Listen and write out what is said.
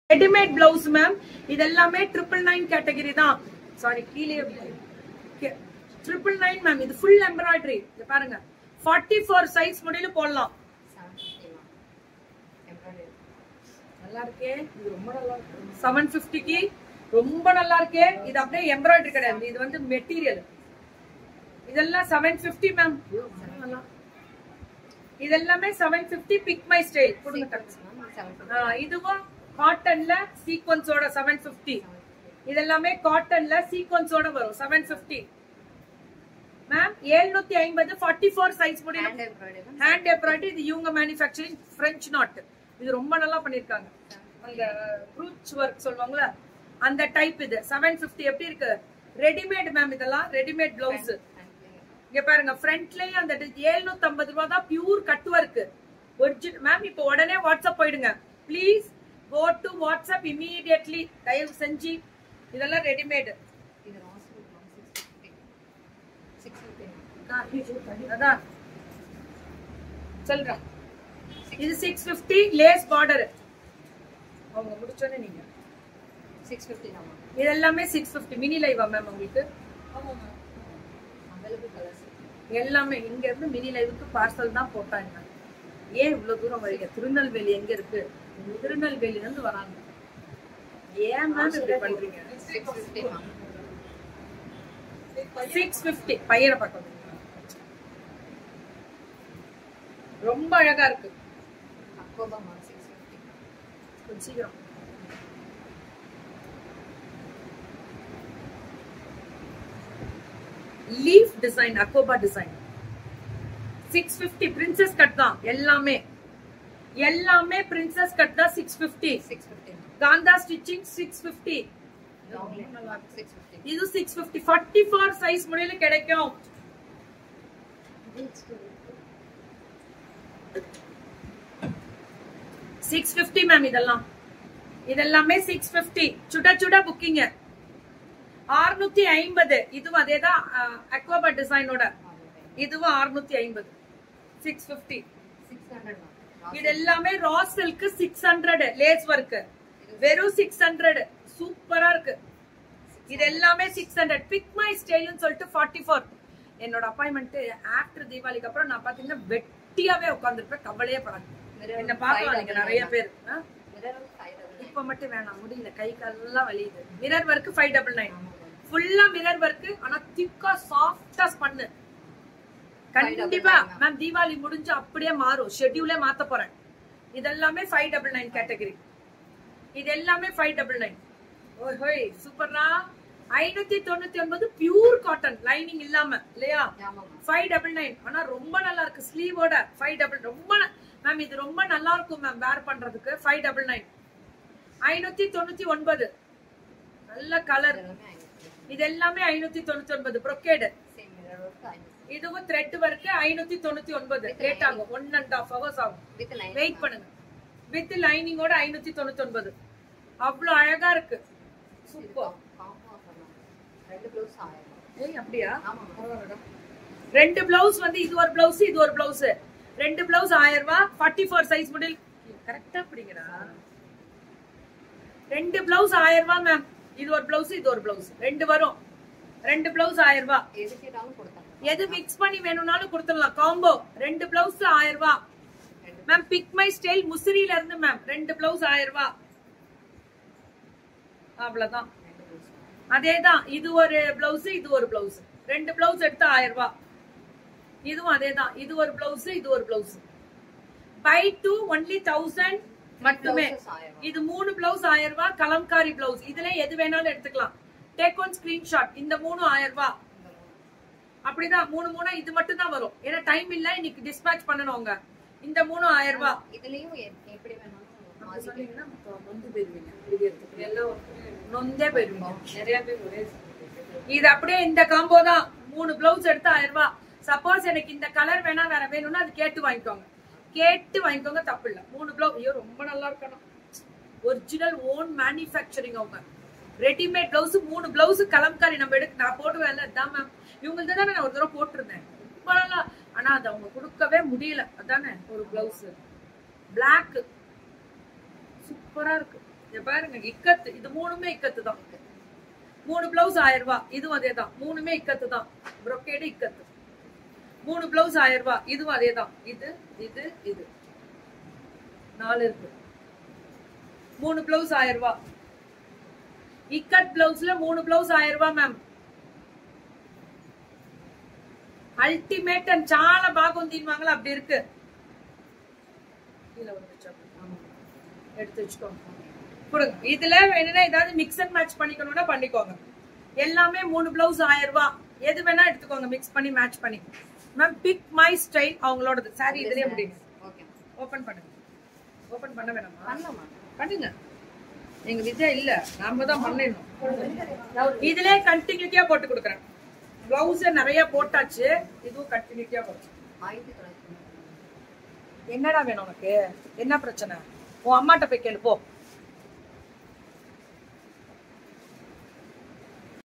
Readymade blouse ma'am இது எல்லாமே triple nine category தான் சாரி கீழே ட்ரிபிள் நைன் மேம் இது ஃபுல் எம்ப்ராய்டரி இது பாருங்க ஃபார்ட்டி ஃபோர் சைஸ் முடியல போடலாம் நல்லா இருக்கே இது ரொம்ப நல்லா இருக்கு செவன் பிப்டிக்கு ரொம்ப நல்லா இருக்கே இது அப்படியே எம்ப்ராய்டரி கிடையாது இது வந்து மெட்டீரியல் இதெல்லாம் செவன் பிப்டி மேம் இதெல்லாமே seven fifty pick my style கொடுங்க டக்கு. ஆ, இதுவும் காட்டன்ல சீக்வன்ஸோட செவன் பிப்டி இதெல்லாமே காட்டன்ல சீக்வன்ஸோட வரும் செவன் பிப்டி மேம் ஏழ்நூத்தி ஐம்பது ஃபார்ட்டி ஃபோர் சைஸ் முடியும் ஹேண்ட் எம்ப்ராய்டரி இது இவங்க மேனுஃபேக்சரிங் பிரெஞ்ச் நாட் இது ரொம்ப நல்லா பண்ணிருக்காங்க அந்த ப்ரூச் ஒர்க் சொல்லுவாங்கல்ல அந்த டைப் இது செவன் பிப்டி எப்படி இருக்கு ரெடிமேட் மேம் இதெல்லாம் ரெடிமேட் பிளவுஸ் இங்க பாருங்க ஃப்ரண்ட்லயும் அந்த ஏழ்நூத்தி ஐம்பது ரூபா தான் pure cut work original ma'am இப்போ உடனே வாட்ஸ்அப் போயிடுங்க please go to WhatsApp immediately தயவு செஞ்சு இதெல்லாம் ரெடிமேடு அதான் சொல்றேன் இது சிக்ஸ் பிப்டி லேஸ் பார்டர் அவங்க முடிச்சோன்னே நீங்க சிக்ஸ் ஃபிஃப்டி தான் இது எல்லாமே சிக்ஸ் பிப்டி மினி லைவா மேம் உங்களுக்கு அவைலபிள் கலர்ஸ் எல்லாமே இங்க இருந்து மினி லைவுக்கு பார்சல் தான் போட்டாங்க ஏன் இவ்வளவு தூரம் வரீங்க திருநெல்வேலி எங்க இருக்கு திருநெல்வேலில இருந்து வராங்க ஏன் மேம் இப்படி பண்றீங்க six fifty ma'am six fifty பையனை பார்க்க வந்தீங்களா? ரொம்ப அழகா இருக்கு அக்கோபா மேம் சிக்ஸ் ஃபிஃப்டி கொஞ்சம் சீக்கிரம் லீஃப் டிசைன் அக்கோபா design six fifty princess cut தான் எல்லாமே எல்லாமே பிரின்சஸ் கட் தான் six fifty six fifty ma'am kantha stitching six fifty long six fifty இது six fifty forty four size முடியல கிடைக்கும் சிக்ஸ் பிப்டி மேம் இதெல்லாம் இதெல்லாமே சிக்ஸ் பிப்டி சுட சுட புக்கிங்க ஆறுநூத்தி ஐம்பது இதுவும் அதேதான் அக்வாபா டிசைனோட இதுவும் ஆறுநூத்தி ஐம்பது six fifty six hundred ma'am இது எல்லாமே raw silk six hundred lace work வெறும் சிக்ஸ் ஹண்ட்ரட் சூப்பரா இருக்கு இது எல்லாமே சிக்ஸ் ஹண்ட்ரட் பிக் மை ஸ்டைல்னு சொல்லிட்டு ஃபார்ட்டி ஃபோர் என்னோட அப்பாயின்மெண்ட் ஆஃப்டர் தீபாவளிக்கு அப்புறம் நான் பாத்தீங்கன்னா வெட்டியாவே உட்காந்துருப்பேன் கவலையே படாது என்ன பார்க்கலாம் நீங்க நிறைய பேர் ஆ? மிரர் ஃபைவ் டபுள் இப்ப மட்டும் வேணாம் முடியல கை காலெல்லாம் வலியுது mirror work five double nine ஃபுல்லா மிரர் ஒர்க் ஆனா திக்கா சாஃப்டா பண்ணு கண்டிப்பா மேம் தீபாவளி முடிஞ்சு அப்படியே மாறும் ஷெட்யூலே மாத்த போறேன் இதெல்லாமே ஃபைவ் டபுள் நைன் கேட்டகரி இது எல்லாமே ஃபைவ் டபுள் நைன் ஓய் ஹோய் சூப்பர்ரா ஐநூத்தி தொண்ணூத்தி ஒன்பது பியூர் காட்டன் லைனிங் இல்லாம இல்லையா ஆமாம் மேம் ஃபைவ் டபுள் நைன் ஆனா ரொம்ப நல்லா இருக்கு ஸ்லீவோட ஃபைவ் டபுள் ரொம்ப மேம் இது ரொம்ப நல்லா இருக்கும் மேம் வேர் பண்றதுக்கு ஃபைவ் டபுள் நைன் ஐநூத்தி தொண்ணூத்தி ஒன்பது நல்ல கலர் எல்லாமே ஐநூற்றி இது எல்லாமே ஐநூத்தி தொண்ணூத்தி ஒன்பது ப்ரொக்கேடு சேம் மிரர் ஒர்க் ஐநூற்றி இதுவும் த்ரெட் ஒர்க் ஐநூத்தி தொண்ணூத்தி ஒன்பது லேட் ஆகும் ஒன் அண்ட் ஹாஃப் ஹவர்ஸ் ஆகும் வித் லைன் வெயிட் பண்ணுங்க வித் லைனிங்கோட ஐநூத்தி தொண்ணூத்தி ஒன்பது அவ்வளவு அழகா இருக்கு சூப்பர் காம்போ ஆஃபர் மேம் ரெண்டு ப்ளவுஸ் ஆயிரம் ஏய் அப்படியா ஆமாம் மேம் ரெண்டு பிளவுஸ் வந்து இது ஒரு பிளவுஸ் இது ஒரு பிளவுஸ் ரெண்டு பிளவுஸ் ஆயிரம் ரூபாய் ஃபார்ட்டி ஃபோர் சைஸ் மாடல் கரெக்டா பிடிங்கடா ரெண்டு பிளவுஸ் ஆயிரம் ரூபாய் மேம் இது ஒரு பிளவுஸ் இது ஒரு பிளவுஸ் ரெண்டு வரும் ரெண்டு பிளவுஸ் ஆயிரம் ரூபாய் எது கேட்டாலும் கொடுத்தாங்க எது மிக்ஸ் பண்ணி வேணும்னாலும் கொடுத்துடலாம் காம்போ ரெண்டு பிளவுஸ் ஆயிரம் ரூபாய் ரெண்டு மேம் பிக் மை ஸ்டைல் முசிறியில இருந்து மேம் ரெண்டு பிளவுஸ் ஆயிரம் ரூபாய் அவ்வளவுதான் ரெண்டு ப்ளவுஸ் அதேதான் இது ஒரு பிளவுஸ் இது ஒரு பிளவுஸ் ரெண்டு பிளவுஸ் எடுத்து ஆயிரம் ரூபாய் இதுவும் அதேதான் இது ஒரு பிளவுஸ் இது ஒரு blouse buy two only thousand மட்டுமே Blouses ஆயிரம் இது மூணு பிளவுஸ் ஆயிரம் ரூபாய் கலம்காரி பிளவுஸ் இதுல எது வேணாலும் எடுத்துக்கலாம் டேக் ஒன் ஸ்கிரீன்ஷாட் இந்த மூணு ஆயிரம் ரூபாய் இந்த மூணு. அப்படிதான் மூணு மூணா இது மட்டும் தான் வரும் ஏன்னா டைம் இல்ல இன்னைக்கு டிஸ்பேச் பண்ணணும் அவங்க இந்த மூணு ஆயிரம் ரூபாய் இதுலயும் எ- எப்படி வேணாலும் அப்படி மாத்தி சொன்னீங்கன்னா அப்ப நொந்து போயிருவீங்க விடியறதுக்கு. நொந்தே போயிருவீங்க நிறைய பேர் ஒரே இது அப்படியே இந்த காம்போ தான் மூணு பிளவுஸ் எடுத்து ஆயிரம் ரூபாய் சப்போஸ் எனக்கு இந்த கலர் வேணா வேற வேணும்னா அது கேட்டு வாங்கிக்கோங்க கேட்டு வாங்கிக்கோங்க தப்பு இல்ல மூணு பிளவுஸ் ஐயோ ரொம்ப நல்லா இருக்கணும் ஒரிஜினல் ஓன் மேனுஃபேக்சரிங் அவங்க ரெடிமேட் பிளவுஸ் மூணு பிளவுஸ் கலம்காரி நம்ம எடுக்க நான் போடுவேன்ல அதான் மேம் இவங்களுக்கு தானே நான் ஒரு தடவை போட்டிருந்தேன் ரொம்ப நல்லா ஆனா அது அவங்க கொடுக்கவே முடியல அதானே ஒரு பிளவுஸ் பிளாக் சூப்பரா இருக்கு இங்க பாருங்க இக்கத்து இது மூணுமே இக்கத்து தான் மூணு பிளவுஸ் ஆயிரம் ரூபாய் இதுவும் அதே தான் மூணுமே இக்கத்து தான் brocade இக்கத்து மூணு பிளவுஸ் ஆயிரம் ரூபாய் இதுவும் அதே தான் இது இது இது நாலு இருக்கு மூணு பிளவுஸ் ஆயிரம் ரூபாய் இக்கட் பிளவுஸ்ல மூணு பிளவுஸ் ஆயிரம் రూபாய் మ్యామ్ அல்டிமேட் அண்ட் చాలా బాగుందిன்வாங்களா அப்படி இருக்கு கீழே வந்துருச்சு அப்படி. ஆமா. எடுத்து வச்சுக்கோங்க கொடுங்க இதுல வேணும்னா ஏதாவது மிக்ஸ் அண்ட் மேட்ச் பண்ணிக்கணும்னா பண்ணிக்கோங்க எல்லாமே மூணு பிளவுஸ் ஆயிரம் ரூபாய் எது வேணா எடுத்துக்கோங்க மிக்ஸ் பண்ணி மேட்ச் பண்ணி மேம் பிக் மை ஸ்டைல் அவங்களோடது சாரி இதுலயே முடியுங்க ஓகே ஓபன் பண்ணுங்க ஓபன் பண்ண வேணாமா பண்ணலாமா பண்ணுங்க எங்க வித்யா இல்ல நாம தான் பண்ணிடணும் இதுலயே கண்டினியூட்டியா போட்டு கொடுக்குறேன் பிளவுஸ் நிறைய போட்டாச்சு இதுவும் கண்டினியூட்டியா போட்டு ஆயிரத்தி தொள்ளாயிரத்தி என்னடா வேணும் உனக்கு என்ன பிரச்சனை உன் அம்மாட்ட போய் கேளு போ